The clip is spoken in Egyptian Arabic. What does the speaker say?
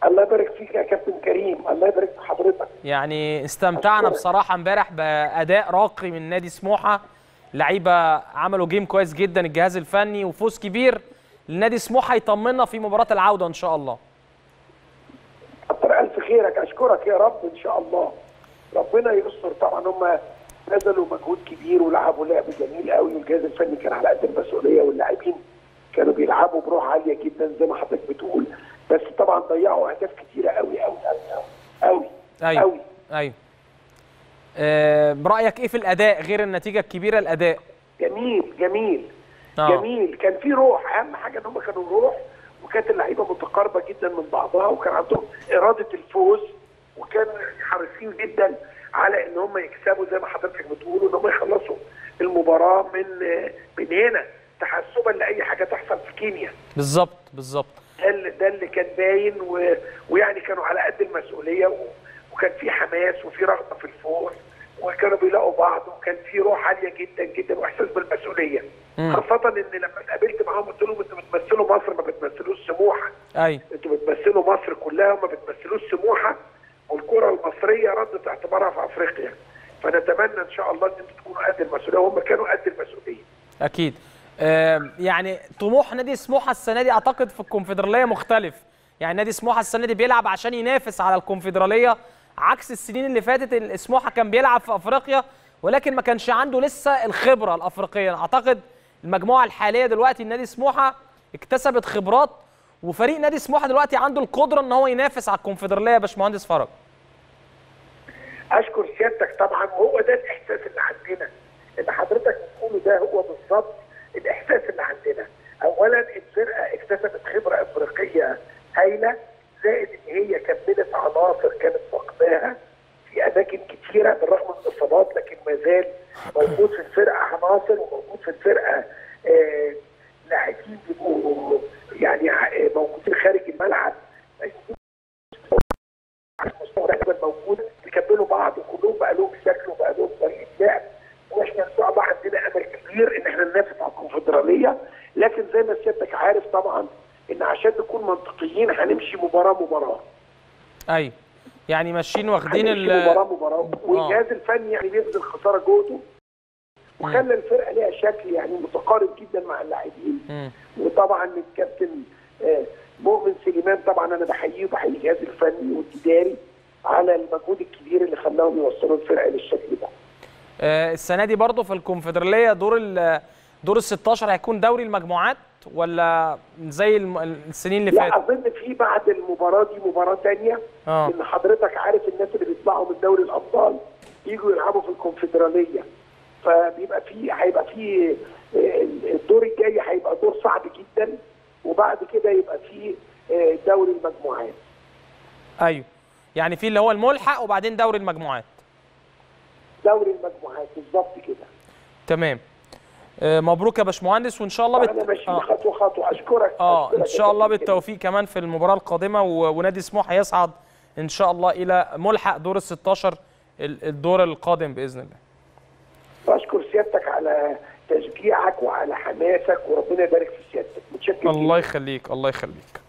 الله يبارك فيك يا كابتن كريم الله يبارك في حضرتك يعني استمتعنا بصراحه امبارح باداء راقي من نادي سموحه لعيبه عملوا جيم كويس جدا الجهاز الفني وفوز كبير لنادي سموحه يطمنا في مباراه العوده ان شاء الله كتر الف خيرك اشكرك يا رب ان شاء الله ربنا يستر طبعا هم بذلوا مجهود كبير ولعبوا لعب جميل قوي والجهاز الفني كان على قد المسؤوليه واللاعبين كانوا بيلعبوا بروح عاليه جدا زي ما حضرتك بتقول بس طبعا ضيعوا اهداف كتيره قوي قوي قوي قوي ايوه قوي ايوه آه برايك ايه في الاداء غير النتيجه الكبيره الاداء جميل جميل آه. جميل كان في روح اهم حاجه ان هم كانوا روح وكانت اللعيبه متقاربه جدا من بعضها وكان عندهم اراده الفوز وكانوا حريصين جدا على ان هم يكسبوا زي ما حضرتك بتقول ان هم يخلصوا المباراه من من هنا تحسبا لاي حاجه تحصل في كينيا بالظبط بالظبط ده اللي ده اللي كان باين و... ويعني كانوا على قد المسؤوليه و... وكان في حماس وفي رغبه في الفوز وكانوا بيلاقوا بعض وكان في روح عاليه جدا جدا واحساس بالمسؤوليه مم. خاصه ان لما اتقابلت معاهم قلت لهم انتوا بتمثلوا مصر ما بتمثلوش سموحه ايوه انتوا بتمثلوا مصر كلها وما بتمثلوش سموحه والكره المصريه ردت اعتبارها في افريقيا فنتمنى ان شاء الله ان انتوا تكونوا قد المسؤوليه وهم كانوا قد المسؤوليه اكيد آه يعني طموح نادي سموحه السنه دي اعتقد في الكونفدراليه مختلف يعني نادي سموحه السنه دي بيلعب عشان ينافس على الكونفدراليه عكس السنين اللي فاتت ال- سموحه كان بيلعب في افريقيا ولكن ما كانش عنده لسه الخبره الافريقيه اعتقد المجموعه الحاليه دلوقتي نادي سموحه اكتسبت خبرات وفريق نادي سموحه دلوقتي عنده القدره ان هو ينافس على الكونفدراليه يا باشمهندس فرج اشكر سيادتك طبعا وهو ده الاحساس اللي عندنا اللي حضرتك بتقوله ده هو بالظبط الاحساس اللي عندنا اولا الفرقه اكتسبت خبره افريقيه هايله زائد ان هي كملت عناصر كانت فقداها في اماكن كتيره بالرغم من الاصابات لكن ما زال موجود في الفرقه عناصر وموجود في الفرقه آه لاعبين بيبقوا يعني آه، موجودين خارج الملعب على المستوى ده موجود بيكملوا بعض وكلهم بقى لهم شكل وبقى لهم طريقه لعب واحنا ان شاء الله عندنا امل كبير ان احنا ننافس على الكونفدراليه لكن زي ما سيادتك عارف طبعا ان عشان نكون منطقيين هنمشي مباراه مباراه ايوه يعني ماشيين واخدين هنمشي ال مباراه مباراه والجهاز الفني يعني بيبذل خساره جهده وخلى الفرقه ليها شكل يعني متقارب جدا مع اللاعبين مم. وطبعا الكابتن آه، مؤمن سليمان طبعا انا بحييه وبحيي الجهاز الفني والاداري على المجهود الكبير اللي خلاهم يوصلوا الفرقه للشكل ده. آه، السنه دي برضه في الكونفدراليه دور ال دور ال 16 هيكون دوري المجموعات ولا زي الم- السنين اللي لا فاتت اظن في بعد المباراه دي مباراه ثانيه اه ان حضرتك عارف الناس اللي بيطلعوا من دوري الابطال يجوا يلعبوا في الكونفدراليه فبيبقى في هيبقى في آه، الدور الجاي هيبقى دور صعب جدا وبعد كده يبقى في آه، دوري المجموعات. ايوه يعني في اللي هو الملحق وبعدين دوري المجموعات دوري المجموعات بالظبط كده. تمام آه، مبروك يا باشمهندس وان شاء الله انا ماشي آه. خطوه خطوه اشكرك اه أشكرك ان يا شاء الله كابتن كريم. بالتوفيق كمان في المباراه القادمه و- ونادي سموحه يصعد ان شاء الله الى ملحق دور ال 16 ال- الدور القادم باذن الله بشكر سيادتك على تشجيعك وعلى حماسك وربنا يبارك في سيادتك متشكر الله يخليك الله يخليك